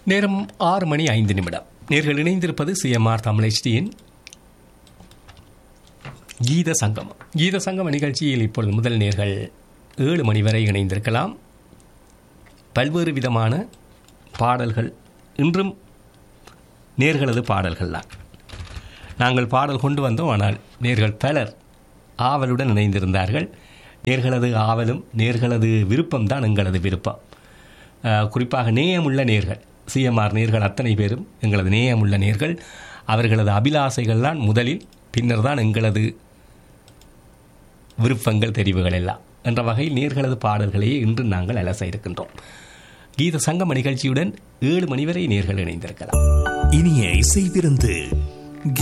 நேரம் ஆறு மணி ஐந்து நிமிடம் நேர்கள் இணைந்திருப்பது சிஎம்ஆர் தமிழ்ச்சியின் கீத சங்கமம் கீத சங்கம நிகழ்ச்சியில் இப்பொழுது முதல் நேர்கள் ஏழு மணி வரை இணைந்திருக்கலாம் பல்வேறு விதமான பாடல்கள் இன்றும் நேர்களது பாடல்கள் தான் நாங்கள் பாடல் கொண்டு வந்தோம் ஆனால் நேர்கள் பலர் ஆவலுடன் இணைந்திருந்தார்கள் நேர்களது ஆவலும் நேர்களது விருப்பம் தான் எங்களது விருப்பம் அஹ், குறிப்பாக நேயமுள்ள நேர்கள் சிஎம்ஆர் நேர்கள் அத்தனை பேரும் எங்களது நேயமுள்ள நேர்கள் அவர்களது அபிலாசைகள் தான் முதலில் பின்னர் தான் எங்களது விருப்பங்கள் தெரிவுகள் எல்லாம் என்ற வகையில் நேர்களது பாடல்களையே இன்று நாங்கள் அலச இருக்கின்றோம் கீத சங்கம நிகழ்ச்சியுடன் ஏழு மணி வரை நேர்கள் இணைந்திருக்கலாம் இனிய இசை விருந்து